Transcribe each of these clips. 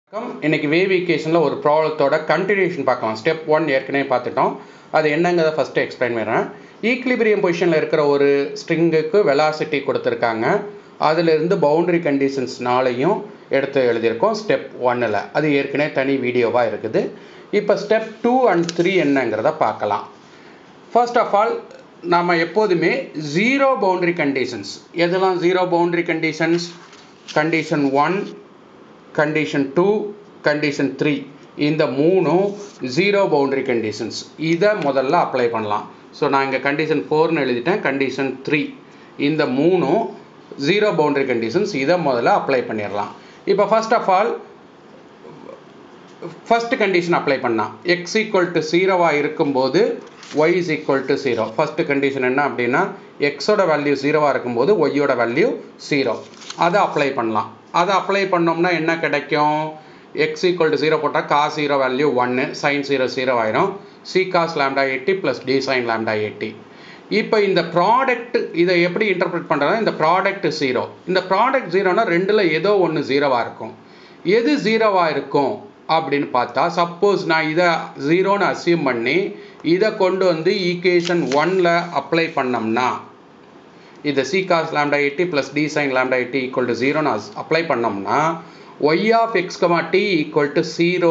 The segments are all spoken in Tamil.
வணக்கம் இன்னைக்கு வேவிகேஷனில் ஒரு ப்ராப்ளத்தோட கண்டினியூஷன் பார்க்கலாம் ஸ்டெப் ஒன் ஏற்கனவே பார்த்துட்டோம் அது என்னங்கிறத ஃபஸ்ட்டு எக்ஸ்பிளைன் பண்ணுறேன் ஈக்லிபிரியம் பொசிஷனில் இருக்கிற ஒரு ஸ்ட்ரிங்குக்கு வெலாசிட்டி கொடுத்துருக்காங்க அதிலிருந்து பவுண்டரி கண்டிஷன்ஸ்னாலையும் எடுத்து எழுதியிருக்கோம் ஸ்டெப் ஒன்னில் அது ஏற்கனவே தனி வீடியோவாக இருக்குது இப்போ ஸ்டெப் டூ அண்ட் த்ரீ என்னங்கிறத பார்க்கலாம் ஃபர்ஸ்ட் ஆஃப் ஆல் நாம் எப்போதுமே ஜீரோ பவுண்டரி கண்டிஷன்ஸ் எதெல்லாம் zero boundary conditions condition one condition two condition three இந்த மூணும் ஜீரோ பவுண்டரி கண்டிஷன்ஸ் இதை முதல்ல அப்ளை பண்ணலாம் ஸோ நான் இங்கே கண்டிஷன் ஃபோர்னு எழுதிட்டேன் கண்டிஷன் த்ரீ இந்த மூணும் ஜீரோ பவுண்டரி கண்டிஷன்ஸ் இதை முதல்ல அப்ளை பண்ணிடலாம் இப்போ first of all first condition apply பண்ணால் எக்ஸ் ஈக்குவல் டு ஜீரோவாக இருக்கும்போது y is equal to zero first condition என்ன அப்படின்னா எக்ஸோட வேல்யூ ஜீரோவாக இருக்கும்போது ஒய்யோட வேல்யூ ஜீரோ அதை அப்ளை பண்ணலாம் அதை அப்ளை பண்ணோம்னா என்ன கிடைக்கும் எக்ஸ் ஈக்குவல் டு ஜீரோ போட்டால் காஸ் ஜீரோ வேல்யூ ஒன்று சைன் ஜீரோ ஜீரோ ஆயிரும் C cos lambda a t plus D sine lambda a t இப்போ இந்த ப்ராடக்ட் இதை எப்படி இன்டர்பிரட் பண்ணுறதுனா இந்த ப்ராடக்ட் ஜீரோ இந்த ப்ராடக்ட் ஜீரோனா ரெண்டில் ஏதோ ஒன்று ஜீரோவாக இருக்கும் எது ஜீரோவாக இருக்கும் அப்படின்னு பார்த்தா சப்போஸ் நான் இதை ஜீரோன்னு அசியூம் பண்ணி இதை கொண்டு வந்து ஈக்குவேஷன் ஒன்ல அப்ளை பண்ணோம்னா இதை C cos lambda a t plus D sine lambda a t equal to ஜீரோன்னு அப்ளை பண்ணோம்னா y of x comma t equal to zero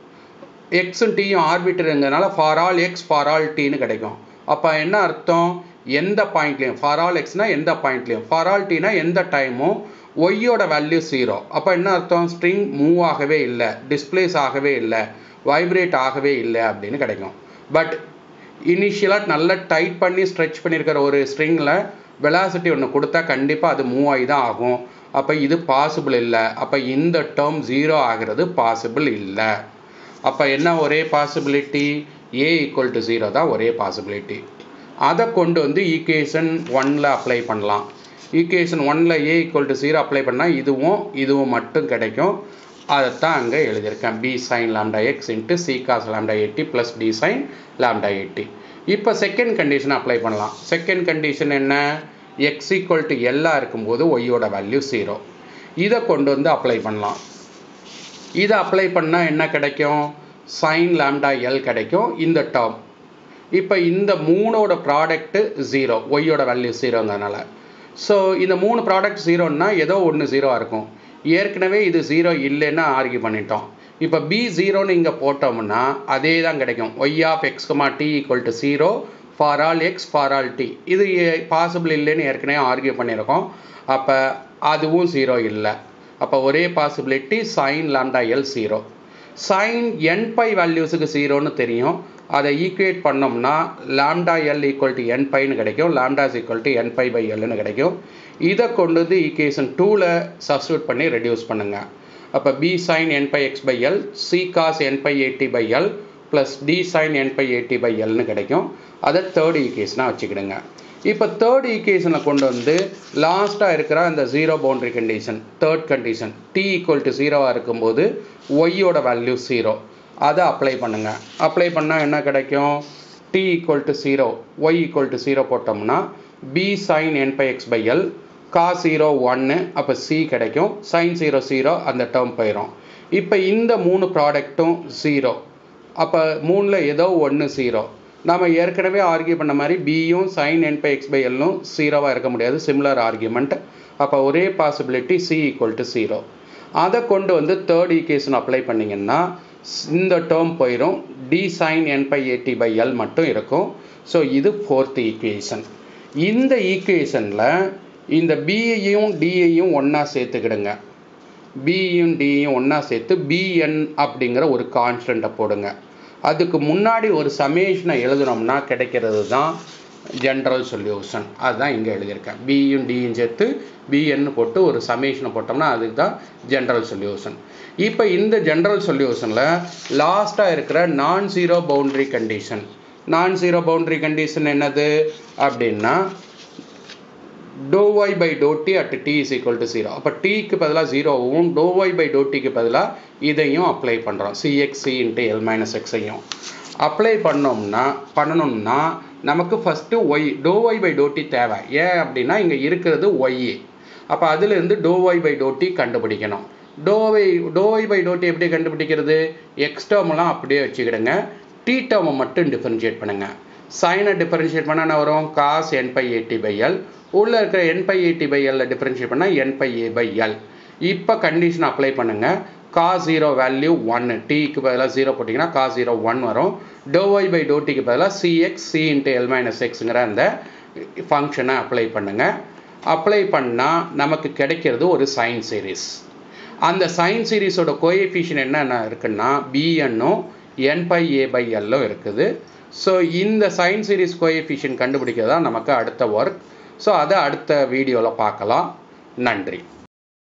எக்ஸும் டீயும் ஆர்பிட்டருங்கிறதுனால for all x for all டீன்னு கிடைக்கும் அப்போ என்ன அர்த்தம் எந்த பாயிண்ட்லேயும் ஃபார் ஆல் எக்ஸ்னால் எந்த பாயிண்ட்லேயும் ஃபார் ஆல் டீனா எந்த டைமும் ஒய்யோட வேல்யூ ஜீரோ அப்போ என்ன அர்த்தம் ஸ்ட்ரிங் மூவ் ஆகவே இல்லை டிஸ்பிளேஸ் ஆகவே இல்லை வைப்ரேட் ஆகவே இல்லை அப்படின்னு கிடைக்கும் பட் இனிஷியலாக நல்லா டைட் பண்ணி ஸ்ட்ரெச் பண்ணியிருக்கிற ஒரு ஸ்ட்ரிங்கில் வெலாசிட்டி ஒன்று கொடுத்தா கண்டிப்பாக அது மூவ் ஆகி தான் ஆகும் அப்போ இது பாசிபிள் இல்லை அப்போ இந்த டேர்ம் ஜீரோ ஆகிறது பாசிபிள் இல்லை அப்போ என்ன ஒரே possibility A equal to zero தான் ஒரே பாசிபிலிட்டி அதை கொண்டு வந்து ஈக்குவேஷன் ஒன்ல அப்ளை பண்ணலாம் ஈக்குவேஷன் ஒன்ல A equal to zero apply பண்ணால் இதுவும் இதுவும் மட்டும் கிடைக்கும் அதைத்தான் அங்கே எழுதியிருக்கேன் B sine lambda x into C cos lambda a t plus D sine lambda a t இப்போ செகண்ட் கண்டிஷன் அப்ளை பண்ணலாம் செகண்ட் கண்டிஷன் என்ன எக்ஸ் ஈக்குவல் டு எல்லா இருக்கும்போது ஒய்யோட வேல்யூ ஜீரோ இதை கொண்டு வந்து அப்ளை பண்ணலாம் இதை அப்ளை பண்ணால் என்ன கிடைக்கும் சைன் லேம்டா எல் கிடைக்கும் இந்த டேர்ம் இப்போ இந்த மூணோட ப்ராடக்ட்டு ஜீரோ ஒய்யோட வேல்யூ ஜீரோங்கிறதுனால ஸோ இந்த மூணு ப்ராடக்ட் ஜீரோன்னா ஏதோ ஒன்று ஜீரோவாக இருக்கும் ஏற்கனவே இது ஜீரோ இல்லைன்னு ஆர்கியூ பண்ணிட்டோம் இப்போ பி ஜீரோன்னு இங்கே போட்டோம்னா அதே தான் கிடைக்கும் y of x comma t equal to zero for all x for all t இது பாசிபிள் இல்லைன்னு ஏற்கனவே ஆர்கியூ பண்ணியிருக்கோம் அப்போ அதுவும் ஜீரோ இல்லை அப்போ ஒரே possibility sine lambda l zero sine n pi வேல்யூஸுக்கு ஜீரோன்னு தெரியும் அதை ஈக்குவேட் பண்ணோம்னா lambda l equal to n பைன்னு கிடைக்கும் lambda is equal to n pi by எல்னு கிடைக்கும் இதை கொண்டு வந்து ஈக்குவேஷன் டூவில் சப்ஸ்டியூட் பண்ணி ரெடியூஸ் பண்ணுங்கள் அப்போ B sine n pi x by l C cos n pi a t by l plus D sine n pi a t by எல்னு கிடைக்கும் அதை தேர்ட் ஈக்குவேஷனாக வச்சுக்கிடுங்க இப்போ தேர்ட் ஈக்குவேஷனில் கொண்டு வந்து லாஸ்ட்டாக இருக்கிற அந்த zero boundary condition third condition t equal to ஜீரோவாக இருக்கும்போது ஒய்யோட வேல்யூ ஜீரோ அதை அப்ளை பண்ணுங்கள் அப்ளை பண்ணால் என்ன கிடைக்கும் t equal to zero y equal to zero போட்டோம்னா B sine n pi x by l cos zero ஒன்று அப்போ சி கிடைக்கும் சைன் ஜீரோ ஜீரோ அந்த டேர்ம் போயிடும் இப்போ இந்த மூணு ப்ராடக்ட்டும் ஜீரோ அப்போ மூணில் ஏதோ ஒன்று ஜீரோ நம்ம ஏற்கனவே ஆர்கியூ பண்ண மாதிரி பியும் sine n pi x by எல்லும் ஜீரோவாக இருக்க முடியாது சிமிலர் ஆர்கியூமெண்ட் அப்போ ஒரே possibility C equal to zero அதை கொண்டு வந்து தேர்ட் ஈக்குவேஷன் அப்ளை பண்ணிங்கன்னா இந்த டேர்ம் போயிடும் D sine n pi a t by l மட்டும் இருக்கும் ஸோ இது ஃபோர்த் ஈக்குவேஷன் இந்த ஈக்குவேஷனில் இந்த பியையும் டியையும் ஒன்றா சேர்த்துக்கிடுங்க பியும் டியும் ஒன்றா சேர்த்து பிஎன் அப்படிங்கிற ஒரு கான்ஸ்டண்ட்டை போடுங்க அதுக்கு முன்னாடி ஒரு சமேஷனை எழுதுனோம்னா கிடைக்கிறது தான் ஜென்ரல் சொல்யூஷன் அதுதான் இங்கே எழுதியிருக்கேன் பியும் டியும் சேர்த்து பிஎன்னு போட்டு ஒரு சமேஷனை போட்டோம்னா அதுக்கு தான் ஜென்ரல் சொல்யூஷன் இப்போ இந்த ஜென்ரல் சொல்யூஷனில் லாஸ்ட்டாக இருக்கிற non zero boundary condition non zero boundary condition என்னது அப்படின்னா do y by do t at t is equal to zero அப்போ டீக்கு பதிலாக ஜீரோவும் டோ ஒய் பை டோ டிக்கு பதிலாக இதையும் அப்ளை பண்ணுறோம் சிஎக்ஸி இன்ட்டு எல் மைனஸ் எக்ஸையும் அப்ளை பண்ணோம்னா பண்ணணும்னா நமக்கு first y do y by do t தேவை ஏன் அப்படின்னா இங்கே இருக்கிறது ஒய்ஏ அப்போ அதுலேருந்து do y by do t கண்டுபிடிக்கணும் டோவை டோவை பை டோட்டி எப்படி கண்டுபிடிக்கிறது எக்ஸ் டேர்ம்லாம் அப்படியே வச்சுக்கிடுங்க டி டேர்மை மட்டும் டிஃபரன்ஷியேட் பண்ணுங்க சைனை டிஃபரன்ஷியேட் பண்ணால் என்ன வரும் cos n pi a t by l உள்ளே இருக்கிற என் பை ஏடி பை எல்ல டிஃபரன்ஷியேட் பண்ணால் n pi a by l இப்போ கண்டிஷன் அப்ளை பண்ணுங்க காஸ் ஜீரோ வேல்யூ ஒன்று டீக்கு பதிலாக ஜீரோ போட்டிங்கன்னா காஸ் ஜீரோ ஒன் வரும் டோ ஒய் பை டோ டிக்கு பதிலாக c x C into l minus எக்ஸுங்கிற அந்த ஃபங்க்ஷனை அப்ளை பண்ணுங்க அப்ளை பண்ணால் நமக்கு கிடைக்கிறது ஒரு சைன் சீரீஸ் அந்த சைன் சீரீஸோட கோஎஃபிஷியன் என்னென்ன இருக்குன்னா பிஎன்னும் என் பை ஏ பை எல்லும் இருக்குது ஸோ இந்த சைன் சீரீஸ் கோஎஃபிஷியன் கண்டுபிடிக்கிறது தான் நமக்கு அடுத்த ஒர்க் ஸோ அதை அடுத்த வீடியோவில் பார்க்கலாம் நன்றி